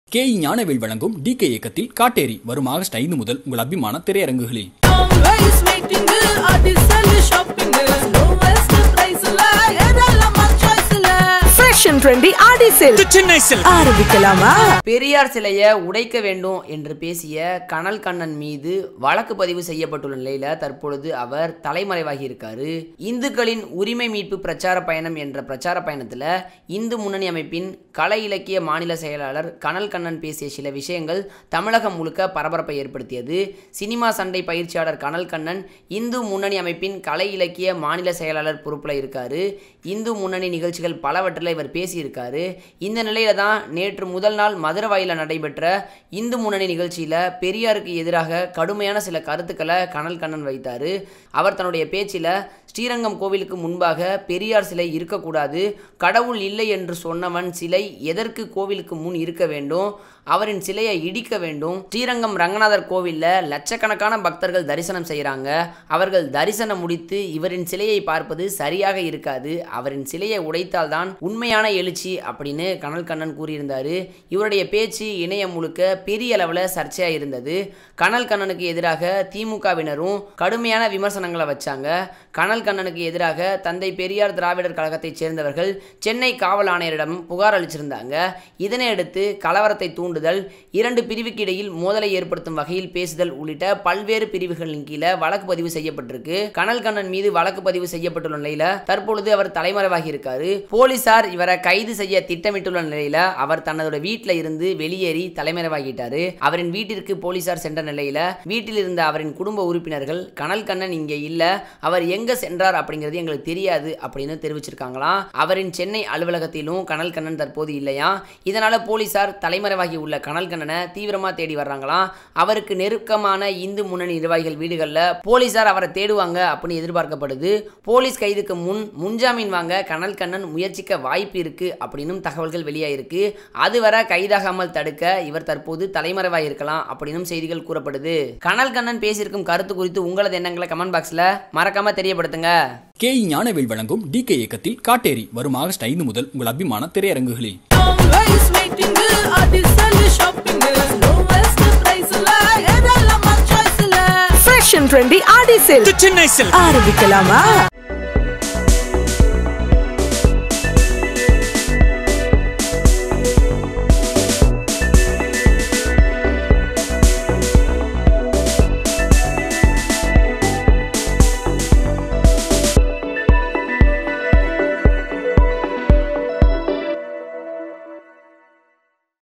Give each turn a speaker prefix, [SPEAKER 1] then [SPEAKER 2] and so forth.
[SPEAKER 1] K E Gnanavel வழங்கும் D K இயக்கத்தில் காட்டேரி வரும் ஆகஸ்ட் ஐந்து முதல் உங்கள் அபிமான திரையரங்குகளில்
[SPEAKER 2] Always waiting அதிசல் shopping lowest price ல ஏராளமா choice ல
[SPEAKER 3] fresh and trendy Aadi sale
[SPEAKER 4] Chennai செல்
[SPEAKER 3] ஆரம்பிக்கலாமா
[SPEAKER 5] பெரியார் சிலையை உடைக்க வேண்டும் என்று பேசிய கனல் கண்ணன் மீது வழக்கு பதிவு செய்யப்பட்டுள்ள நிலையில தற்பொழுது அவர் தலைமறைவாகி இருக்காரு இந்துக்களின் உரிமை மீட்பு பிரச்சார பயணம் என்ற பிரச்சார பயணத்துல இந்து முன்னணி அமைப்பின் கலை இலக்கிய மாநில செயலாளர் கனல் கண்ணன் பேசிய சில விஷயங்கள் தமிழகம் முழுக்க பரபரப்பை ஏற்படுத்தியது சினிமா சண்டை பயிற்சியாளர் கனல் கண்ணன் இந்து முன்னணி அமைப்பின் கலை இலக்கிய மாநில செயலாளர் பொறுப்புல இருக்காரு இந்து முன்னணி நிகழ்ச்சிகள் பலவற்றில் இவர் பேசியிருக்காரு இந்த நிலையில தான் நேற்று முதல் நாள் மதுரவாயில நடைபெற்ற இந்து முன்னணி நிகழ்ச்சியில பெரியாருக்கு எதிராக கடுமையான சில கருத்துக்களை கனல் கண்ணன் வைத்தாரு அவர் தன்னுடைய பேச்சில ஸ்ரீரங்கம் கோவிலுக்கு முன்பாக பெரியார் சிலை இருக்கக்கூடாது கடவுள் இல்லை என்று சொன்னவன் சிலை எதற்கு கோவிலுக்கு முன் இருக்க வேண்டும் அவரின் சிலையை இடிக்க வேண்டும் ஸ்ரீரங்கம் ரங்கநாதர் கோவிலில் லட்சக்கணக்கான பக்தர்கள் தரிசனம் செய்கிறாங்க அவர்கள் தரிசனம் முடித்து இவரின் சிலையை பார்ப்பது சரியாக இருக்காது அவரின் சிலையை உடைத்தால்தான் உண்மையான எழுச்சி அப்படின்னு கனல் கண்ணன் கூறியிருந்தார் இவருடைய பேச்சு இணையம் முழுக்க பெரிய அளவில் சர்ச்சையாக இருந்தது கனல் கண்ணனுக்கு எதிராக திமுகவினரும் கடுமையான விமர்சனங்களை வச்சாங்க கனல் கண்ணனுக்கு எதிராக தந்தை பெரியார் திராவிடர் கழகத்தைச் சேர்ந்தவர்கள் சென்னை காவல் ஆணையரிடம் புகார் அளிச்சிருந்தாங்க இதனை அடுத்து கலவரத்தை தூண்டுதல் இரண்டு பிரிவுக்கு இடையில் மோதலை ஏற்படுத்தும் வகையில் பேசுதல் உள்ளிட்ட பல்வேறு பிரிவுகளின் கீழே வழக்கு பதிவு செய்யப்பட்டிருக்கு கனல் கண்ணன் மீது வழக்கு பதிவு செய்யப்பட்டுள்ள நிலையில தற்பொழுது அவர் தலைமறைவாகி இருக்காரு போலீசார் இவரை கைது செய்ய திட்டமிட்டுள்ள நிலையில அவர் தன்னோட வீட்டில் இருந்து வெளியேறி தலைமறைவாகிட்டாரு அவரின் வீட்டிற்கு போலீசார் சென்ற நிலையில வீட்டில் இருந்த அவரின் குடும்ப உறுப்பினர்கள் கனல் கண்ணன் இங்கே இல்ல அவர் எங்க சென்றார் அப்படிங்கிறது எங்களுக்கு தெரியாது அப்படின்னு தெரிவிச்சிருக்காங்களாம் அவரின் சென்னை அலுவலகத்திலும் கனல் கண்ணன் தற்போது இல்லையா இதனால போலீசார் தலைமறைவாகி உள்ள கனல் கண்ணனை தீவிரமா தேடி வர்றாங்களாம் அவருக்கு நெருக்கமான இந்து முன்னணி நிர்வாகிகள் வீடுகளில் போலீசார் அவரை தேடுவாங்க அப்படின்னு எதிர்பார்க்கப்படுது போலீஸ் கைதுக்கு முன் முன்ஜாமீன் வாங்க கனல் கண்ணன் முயற்சிக்க வாய்ப்பு இருக்கு அப்படின்னும் தகவல்கள் வெளியாயிருக்கு அதுவரை கைதாகாமல் தடுக்க இவர் தற்போது தலைமறைவாக இருக்கலாம் அப்படின்னும் செய்திகள் கூறப்படுது கனல் கண்ணன் பேசியிருக்கும் கருத்து குறித்து உங்களது எண்ணங்களை கமெண்ட் பாக்ஸ்ல மறக்காம தெரியப்படுத்துங்க
[SPEAKER 1] கே இ ஞானவேல் வழங்கும் டி கே இயக்கத்தில் காட்டேரி வரும் ஆகஸ்ட் ஐந்து முதல் உங்கள் அபிமான திரையரங்குகளில்
[SPEAKER 2] Always waiting அதிசல் shopping lowest price ல ஏராளமா choice ல
[SPEAKER 3] fresh and trendy Aadi sale
[SPEAKER 4] Chennai செல்
[SPEAKER 3] ஆரம்பிக்கலாமா